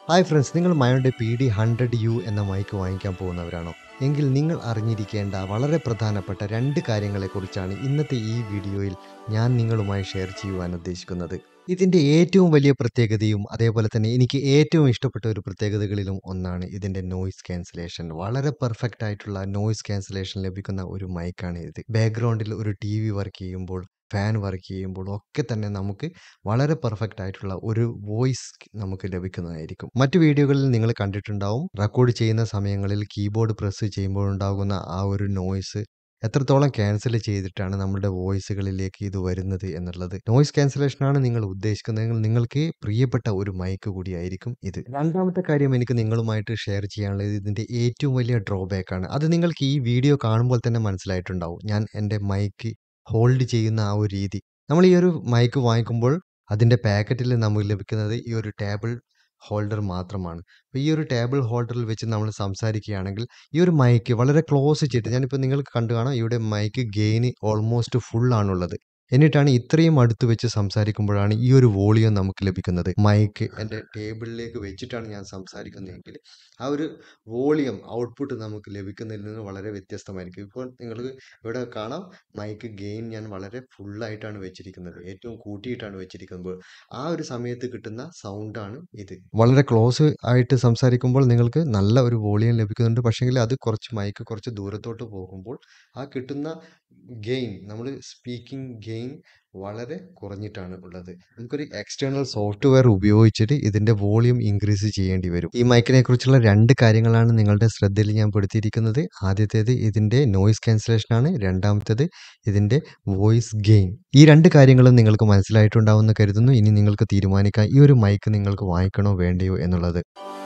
hi friends നിങ്ങൾ മയോൻ്റെ P D hundred U എന്ന മൈക്ക് വാങ്ങിക്കാൻ പോകുന്നവരാണോ എങ്കിൽ നിങ്ങൾ അറിഞ്ഞിരിക്കേണ്ട വളരെ പ്രധാനപ്പെട്ട രണ്ട് കാര്യങ്ങളെക്കുറിച്ചാണ് ഇന്നത്തെ ഈ വീഡിയോയിൽ ഞാൻ നിങ്ങളുമായി ഷെയർ ചെയ്യുവാൻ ഉദ്ദേശിക്കുന്നത് ഇതിൻ്റെ ഏറ്റവും വലിയ പ്രത്യേകതയും അതേപോലെ തന്നെ എനിക്ക് ഏറ്റവും ഇഷ്ടപ്പെട്ട ഒരു പ്രത്യേകതകളിലും ഒന്നാണ് ഇതിൻ്റെ നോയിസ് ക്യാൻസലേഷൻ വളരെ പെർഫെക്റ്റ് ആയിട്ടുള്ള നോയിസ് ക്യാൻസലേഷൻ ലഭിക്കുന്ന ഒരു മൈക്കാണ് ഇത് ബാക്ക്ഗ്രൗണ്ടിൽ ഒരു ടി വി വർക്ക് ചെയ്യുമ്പോൾ ഫാൻ വർക്ക് ചെയ്യുമ്പോൾ ഒക്കെ തന്നെ നമുക്ക് വളരെ പെർഫെക്റ്റ് ആയിട്ടുള്ള ഒരു വോയിസ് നമുക്ക് ലഭിക്കുന്നതായിരിക്കും മറ്റു വീഡിയോകളിൽ നിങ്ങൾ കണ്ടിട്ടുണ്ടാവും റെക്കോർഡ് ചെയ്യുന്ന സമയങ്ങളിൽ കീബോർഡ് പ്രസ് ചെയ്യുമ്പോൾ ഉണ്ടാകുന്ന ആ ഒരു നോയ്സ് എത്രത്തോളം ക്യാൻസൽ ചെയ്തിട്ടാണ് നമ്മുടെ വോയിസുകളിലേക്ക് ഇത് വരുന്നത് എന്നുള്ളത് നോയ്സ് ക്യാൻസലേഷനാണ് നിങ്ങൾ ഉദ്ദേശിക്കുന്നതെങ്കിൽ നിങ്ങൾക്ക് പ്രിയപ്പെട്ട ഒരു മൈക്ക് കൂടിയായിരിക്കും ഇത് രണ്ടാമത്തെ കാര്യം എനിക്ക് നിങ്ങളുമായിട്ട് ഷെയർ ചെയ്യാനുള്ളത് ഇതിൻ്റെ ഏറ്റവും വലിയ ഡ്രോബാക്ക് ആണ് അത് നിങ്ങൾക്ക് ഈ വീഡിയോ കാണുമ്പോൾ തന്നെ മനസ്സിലായിട്ടുണ്ടാവും ഞാൻ എൻ്റെ മൈക്ക് ഹോൾഡ് ചെയ്യുന്ന ആ ഒരു രീതി നമ്മൾ ഈ ഒരു മൈക്ക് വാങ്ങിക്കുമ്പോൾ അതിൻ്റെ പാക്കറ്റിൽ നമുക്ക് ലഭിക്കുന്നത് ഈ ഒരു ടേബിൾ ഹോൾഡർ മാത്രമാണ് അപ്പോൾ ഈ ഒരു ടേബിൾ ഹോൾഡറിൽ വെച്ച് നമ്മൾ സംസാരിക്കുകയാണെങ്കിൽ ഈ ഒരു മൈക്ക് വളരെ ക്ലോസ് ചെയ്തിട്ട് ഞാനിപ്പോൾ നിങ്ങൾക്ക് കണ്ടു കാണാം ഇവിടെ മൈക്ക് ഗെയിന് ഓൾമോസ്റ്റ് ഫുൾ ആണുള്ളത് എന്നിട്ടാണ് ഇത്രയും അടുത്ത് വെച്ച് സംസാരിക്കുമ്പോഴാണ് ഈ ഒരു വോളിയം നമുക്ക് ലഭിക്കുന്നത് മൈക്ക് എൻ്റെ ടേബിളിലേക്ക് വെച്ചിട്ടാണ് ഞാൻ സംസാരിക്കുന്നതെങ്കിൽ ആ ഒരു വോളിയം ഔട്ട്പുട്ട് നമുക്ക് ലഭിക്കുന്നതിൽ നിന്ന് വളരെ വ്യത്യസ്തമായിരിക്കും ഇപ്പോൾ നിങ്ങൾക്ക് ഇവിടെ കാണാം മൈക്ക് ഗെയിൻ ഞാൻ വളരെ ഫുള്ളായിട്ടാണ് വെച്ചിരിക്കുന്നത് ഏറ്റവും കൂട്ടിയിട്ടാണ് വെച്ചിരിക്കുന്നത് ആ ഒരു സമയത്ത് കിട്ടുന്ന സൗണ്ടാണ് ഇത് വളരെ ക്ലോസ് ആയിട്ട് സംസാരിക്കുമ്പോൾ നിങ്ങൾക്ക് നല്ല ഒരു വോളിയം ലഭിക്കുന്നുണ്ട് പക്ഷേങ്കിൽ അത് കുറച്ച് മൈക്ക് കുറച്ച് ദൂരത്തോട്ട് പോകുമ്പോൾ ആ കിട്ടുന്ന ഗെയിൻ നമ്മൾ സ്പീക്കിംഗ് ഗെയിൻ വളരെ കുറഞ്ഞിട്ടാണ് ഉള്ളത് നമുക്കൊരു എക്സ്റ്റേണൽ സോഫ്റ്റ്വെയർ ഉപയോഗിച്ചിട്ട് ഇതിൻ്റെ വോളിയം ഇൻക്രീസ് ചെയ്യേണ്ടി വരും ഈ മൈക്കിനെ കുറിച്ചുള്ള രണ്ട് കാര്യങ്ങളാണ് നിങ്ങളുടെ ശ്രദ്ധയിൽ ഞാൻ പെടുത്തിയിരിക്കുന്നത് ആദ്യത്തേത് ഇതിൻ്റെ നോയിസ് ക്യാൻസലേഷൻ ആണ് രണ്ടാമത്തേത് ഇതിൻ്റെ വോയിസ് ഗെയിൻ ഈ രണ്ട് കാര്യങ്ങളും നിങ്ങൾക്ക് മനസ്സിലായിട്ടുണ്ടാവുമെന്ന് കരുതുന്നു ഇനി നിങ്ങൾക്ക് തീരുമാനിക്കാം ഈ ഒരു മൈക്ക് നിങ്ങൾക്ക് വാങ്ങിക്കണോ വേണ്ടയോ എന്നുള്ളത്